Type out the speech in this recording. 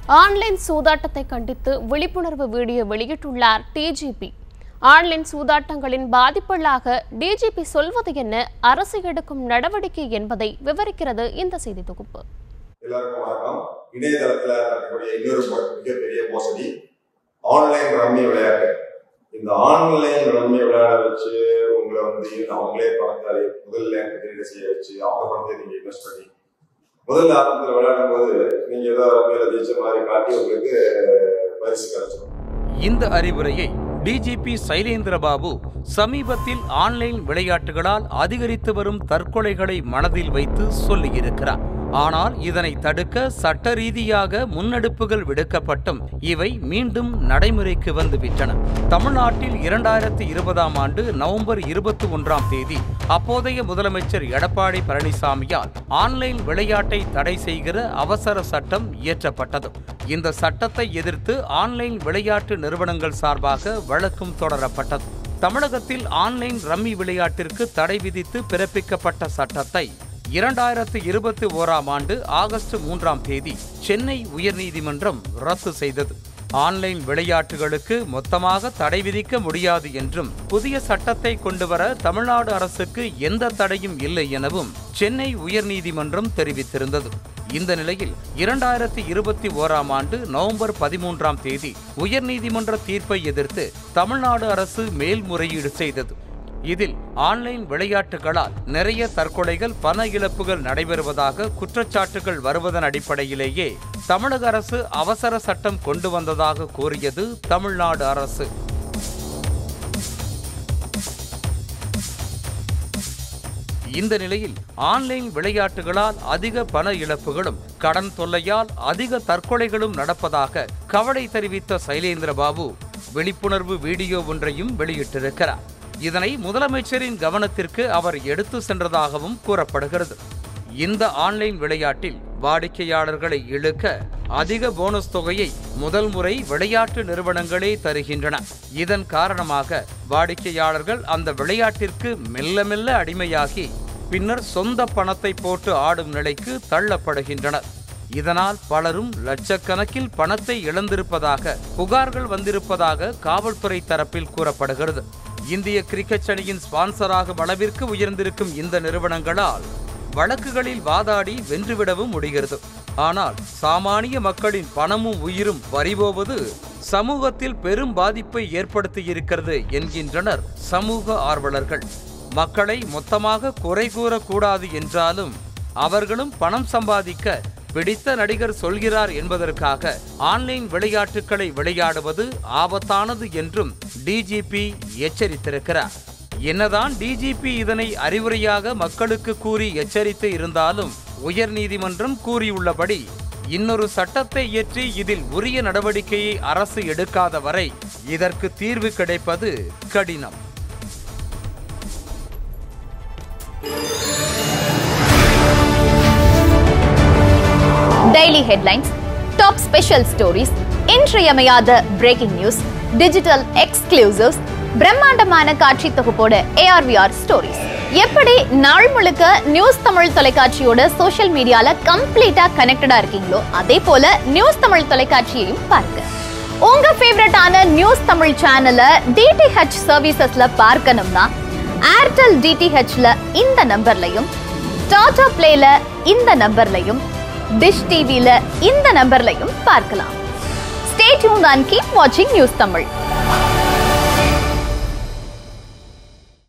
online சூதாட்டத்தை கண்டித்து விழிப்புணர்வு video வெளியிட்டுள்ளார் டிஜிபி ஆன்லைன் சூதாட்டங்களின் பாதிப்புகளாக டிஜிபி சொல்வது என்ன அரசு எடுக்கும் நடவடிக்கை என்பதை விவரிக்கிறது இந்த செய்தி தொகுப்பு எல்லாருக்கும் வணக்கம் இணையதளத்துல நடக்கக்கூடிய இன்னொரு ம- மிகப்பெரிய மோசடி ஆன்லைன் ரம்மி விளையாட்டு இந்த ஆன்லைன் ரம்மி விளையாட வச்சு உங்களை வந்து அவங்களே பணத்தை முதல்ல முதலீடு செய்ய வச்சு அவங்க பணத்தை நீங்க இன்வெஸ்ட் பண்ணி முதல்ல ஆரம்பத்தில் விளையாடும் போது நீங்க ஏதோ ரம்மியில ஜெயிச்ச மாதிரி காட்டி உங்களுக்கு பரிசு கிடைச்சிடும் இந்த அறிவுரையை டிஜிபி சைலேந்திரபாபு சமீபத்தில் ஆன்லைன் விளையாட்டுகளால் அதிகரித்து வரும் தற்கொலைகளை மனதில் வைத்து சொல்லியிருக்கிறார் ஆனால் இதனை தடுக்க சட்ட ரீதியாக முன்னெடுப்புகள் விடுக்கப்பட்டும் இவை மீண்டும் நடைமுறைக்கு வந்துவிட்டன தமிழ்நாட்டில் இரண்டாயிரத்தி இருபதாம் ஆண்டு நவம்பர் இருபத்தி ஒன்றாம் தேதி அப்போதைய முதலமைச்சர் எடப்பாடி பழனிசாமியால் ஆன்லைன் விளையாட்டை தடை செய்கிற அவசர சட்டம் இயற்றப்பட்டது இந்த சட்டத்தை எதிர்த்து ஆன்லைன் விளையாட்டு நிறுவனங்கள் சார்பாக வழக்கும் தொடரப்பட்டது தமிழகத்தில் ஆன்லைன் ரம்மி விளையாட்டிற்கு தடை விதித்து பிறப்பிக்கப்பட்ட சட்டத்தை இரண்டாயிரத்து இருபத்தி ஓராம் ஆண்டு ஆகஸ்ட் மூன்றாம் தேதி சென்னை உயர்நீதிமன்றம் ரத்து செய்தது ஆன்லைன் விளையாட்டுகளுக்கு மொத்தமாக தடை விதிக்க முடியாது என்றும் புதிய சட்டத்தை கொண்டுவர தமிழ்நாடு அரசுக்கு எந்த தடையும் இல்லை எனவும் சென்னை உயர்நீதிமன்றம் தெரிவித்திருந்தது இந்த நிலையில் இரண்டாயிரத்தி இருபத்தி ஓராம் ஆண்டு நவம்பர் பதிமூன்றாம் தேதி உயர்நீதிமன்ற தீர்ப்பை எதிர்த்து தமிழ்நாடு அரசு மேல்முறையீடு செய்தது இதில் ஆன்லைன் விளையாட்டுகளால் நிறைய தற்கொலைகள் பண இழப்புகள் நடைபெறுவதாக குற்றச்சாட்டுகள் வருவதன் அடிப்படையிலேயே தமிழக அரசு அவசர சட்டம் கொண்டு வந்ததாக கூறியது தமிழ்நாடு அரசு இந்த நிலையில் ஆன்லைன் விளையாட்டுகளால் அதிக பண இழப்புகளும் கடன் தொல்லையால் அதிக தற்கொலைகளும் நடப்பதாக கவலை தெரிவித்த சைலேந்திரபாபு விழிப்புணர்வு வீடியோ ஒன்றையும் வெளியிட்டிருக்கிறார் இதனை முதலமைச்சரின் கவனத்திற்கு அவர் எடுத்து சென்றதாகவும் கூறப்படுகிறது இந்த ஆன்லைன் விளையாட்டில் வாடிக்கையாளர்களை இழுக்க அதிக போனஸ் தொகையை முதல் முறை விளையாட்டு நிறுவனங்களே தருகின்றன இதன் காரணமாக வாடிக்கையாளர்கள் அந்த விளையாட்டிற்கு மெல்ல மெல்ல அடிமையாகி பின்னர் சொந்த பணத்தை போட்டு ஆடும் நிலைக்கு தள்ளப்படுகின்றனர் இதனால் பலரும் லட்சக்கணக்கில் பணத்தை இழந்திருப்பதாக புகார்கள் வந்திருப்பதாக காவல்துறை தரப்பில் கூறப்படுகிறது இந்திய கிரிக்கெட் அணியின் ஸ்பான்சராகும் அளவிற்கு உயர்ந்திருக்கும் இந்த நிறுவனங்களால் வழக்குகளில் வாதாடி வென்றுவிடவும் முடிகிறது ஆனால் சாமானிய மக்களின் பணமும் உயிரும் பறிபோவது சமூகத்தில் பெரும் பாதிப்பை ஏற்படுத்தியிருக்கிறது என்கின்றனர் சமூக ஆர்வலர்கள் மக்களை மொத்தமாக குறை கூறக்கூடாது என்றாலும் அவர்களும் பணம் சம்பாதிக்க பிடித்த நடிகர் சொல்கிறார் என்பதற்காக ஆன்லைன் விளையாட்டுகளை விளையாடுவது ஆபத்தானது என்றும் டிஜிபி எச்சரித்திருக்கிறார் என்னதான் டிஜிபி இதனை அறிவுரையாக மக்களுக்கு கூறி எச்சரித்து இருந்தாலும் உயர்நீதிமன்றம் கூறியுள்ளபடி இன்னொரு சட்டத்தை இயற்றி இதில் உரிய நடவடிக்கையை அரசு எடுக்காத வரை இதற்கு தீர்வு கிடைப்பது கடினம் daily headlines top special stories இன்றியமையாத பிரேக்கிங் நியூஸ் டிஜிட்டல் எக்ஸ்க்ளூசிவ்ஸ் பிரம்மாண்டமான காட்சி தொகுப்போட ஏஆர்விஆர் ஸ்டோரிஸ் எப்படி நாள் முழுக்க நியூஸ் தமிழ் தொலைக்காட்சியோட சோஷியல் மீடியால கம்ப்ளீட்டா கனெக்டடா இருக்கீங்களோ அதே போல நியூஸ் தமிழ் தொலைக்காட்சியையும் பாருங்க உங்க ஃபேவரட்டான நியூஸ் தமிழ் சேனலை டிடிஹெச் சர்வீசஸ்ல பார்க்கணும்னா ஏர்டெல் டிடிஹெச்ல இந்த நம்பர்லையும் டாடா பிளேல இந்த நம்பர்லையும் டிஷ் டிவில இந்த நம்பர்லையும் பார்க்கலாம் ஸ்டே டியூன் அண்ட் கீப் வாட்சிங் நியூஸ் தமிழ்